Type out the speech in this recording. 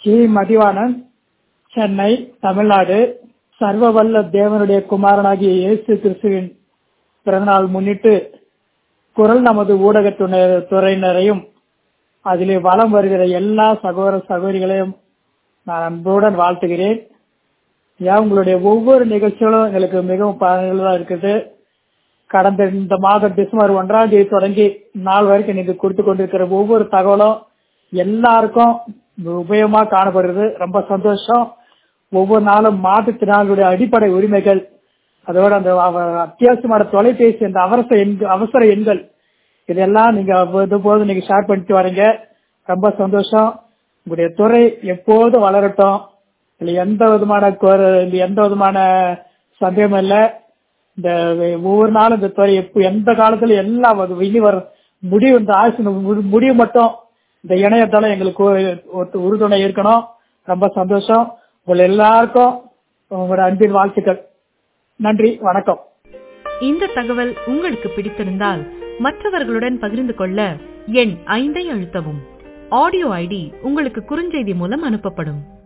G Mathivanan Chennai Tamil Nadu சர்வவல்ல தேவனுடைய குமாரனாகிய இயேசு கிறிஸ்துவின் பிறந்தநாள் முன்னிட்டு குரல் நமது ஊடகத் துணை- துறையினரையும் அதிலே வலம் வருகிற எல்லா சகோதர சகோதரிகளையும் நான் அன்புடன் வாழ்த்துகிறேன் ஏன் உங்களுடைய ஒவ்வொரு நிகழ்ச்சிகளும் எங்களுக்கு மிகவும் பயனுள்ளதா இருக்குது கடந்த இந்த மாதம் டிசம்பர் ஒன்றாம் தேதி தொடங்கி நாள் வரைக்கும் நீங்க கொடுத்து கொண்டிருக்கிற ஒவ்வொரு தகவலும் எல்லாருக்கும் உபயோகமா காணப்படுறது ரொம்ப சந்தோஷம் ஒவ்வொரு நாளும் மாற்றுத்திறனாளிகளுடைய அடிப்படை உரிமைகள் அதோட அந்த அவ- அத்தியாவசியமான தொலைபேசி அந்த அவசர எண்கள் அவசர எண்கள் இதெல்லாம் நீங்க இது போது நீங்க ஷேர் பண்ணிட்டு வரீங்க ரொம்ப சந்தோஷம் உங்களுடைய துறை எப்போதும் வளரட்டும் இதுல எந்த விதமான குறை- இதுல எந்த விதமான சந்தேகமும் இல்லை இந்த ஒவ்வொரு நாளும் இந்த துறை எப்ப எந்த காலத்துல எல்லாம் அது இனி வர முடிவு இந்த ஆயுசு மு- முடிவு மட்டும் இந்த இணையதளம் எங்களுக்கு ஒரு- ஒரு உறுதுணை இருக்கணும் ரொம்ப சந்தோஷம் உங்கள் எல்லாருக்கும் உங்களோட அன்பின் வாழ்த்துக்கள் நன்றி வணக்கம் இந்த தகவல் உங்களுக்கு பிடித்திருந்தால் மற்றவர்களுடன் பகிர்ந்து கொள்ள எண் ஐந்தை அழுத்தவும் ஆடியோ ஐடி உங்களுக்கு குறுஞ்செய்தி மூலம் அனுப்பப்படும்